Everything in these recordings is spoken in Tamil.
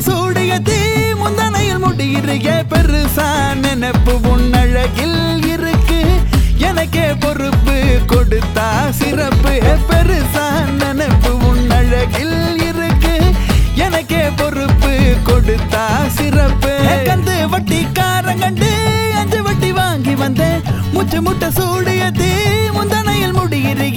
சூடியதி முந்தனையில் முடியிறிய பெருசா நினைப்பு உன்னழகில் இருக்கு எனக்கே பொறுப்பு கொடுத்தா சிறப்பு பெருசா நினைப்பு உன்னழகில் இருக்கு எனக்கே பொறுப்பு கொடுத்தா சிறப்பு கந்து வட்டி காரங்கண்டு அஞ்சு வட்டி வாங்கி வந்தேன் முச்சு முட்டை சூடியதி முந்தனையில் முடியிறிய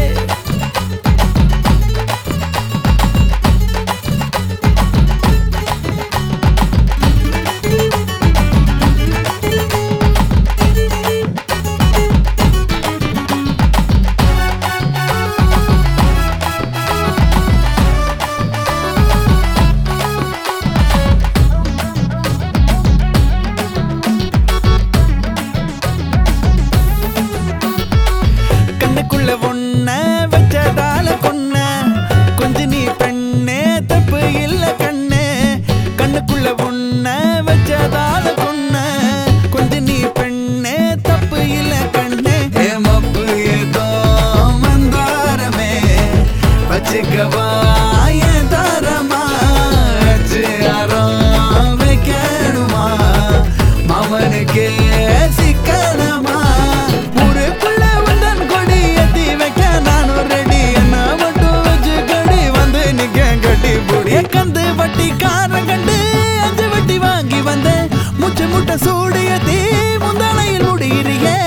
கண்ணுக்குள்ள ஒன்ன வச்சதால கொன்ன கொஞ்ச நீ பெண்ணே தப்பு இல்ல கண்ணே கண்ணுக்குள்ள ஒன்ன வச்சதால கொன்ன கொஞ்ச நீ பெண்ணே தப்பு இல்ல கண்ணே ஏ மப்பு ஏதோ மந்தாரமே வச்சுக்கவா என் தாரமா வச்சு அறம் வைக்கணுமா மாமனுக்கே சிக்கனமா ஊருக்குள்ள உந்தன் கொடி ஏத்தி வைக்க நானும் ரெடி என்ன மட்டும் வச்சு கடி வந்து நிக்க கட்டி புடி கந்து வட்டி காரம் கண்டு அஞ்சு வட்டி வாங்கி வந்தேன் முச்சு முட்டை சூடு ஏத்தி முந்தானையில் முடியிறியே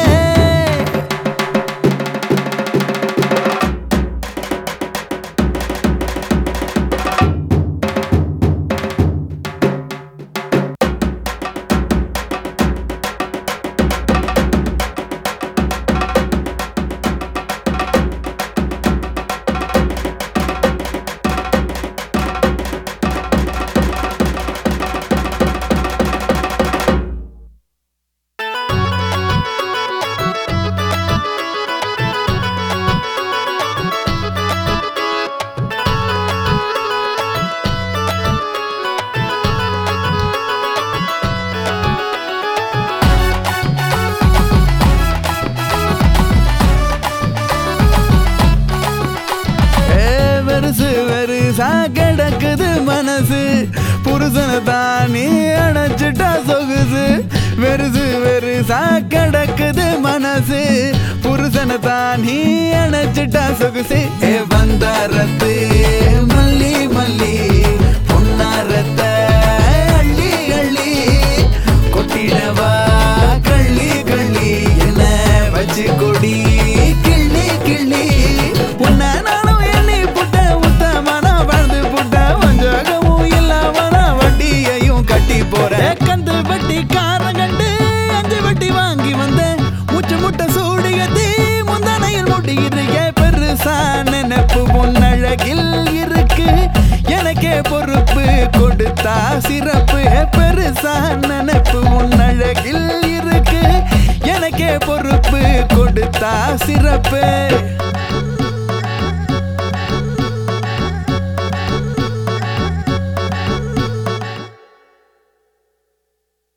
ஏ, வெறுசு வெறுசா கிடக்குது மனசு புருஷனை தானே அணைச்சிட்டா சொகுசு வெறுசு வெறுசா கிடக்குது மனசு புருஷனை தானே அணைச்சிட்டா சொகுசு ஏ வந்தாரத்து மல்லி மல்லி பொன்னாரத்த அள்ளி அள்ளி கொட்டிடவா கள்ளி கள்ளி என்ன வச்சு கொடி கிள்ளி கிள்ளி உன்னை நானும் எண்ணி புட்ட உத்தமன வாழ்ந்து புட்ட வஞ்சகமும் இல்லாம வட்டியையும் கட்டி போறேன் கந்து வட்டி காரம் கண்டு அஞ்சு வட்டி வாங்கி வந்தேன் முச்சு முட்டை சூடியதி முந்தனையில் முடியிறிய பெருசா நினைப்பு உன்னழகில் இருக்கு எனக்கே பொறுப்பு கொடுத்தா சிறப்பு பெருசா நினைப்பு உன்னழகில் இருக்கு எனக்கே பொறுப்பு கொடுத்தா சிறப்பு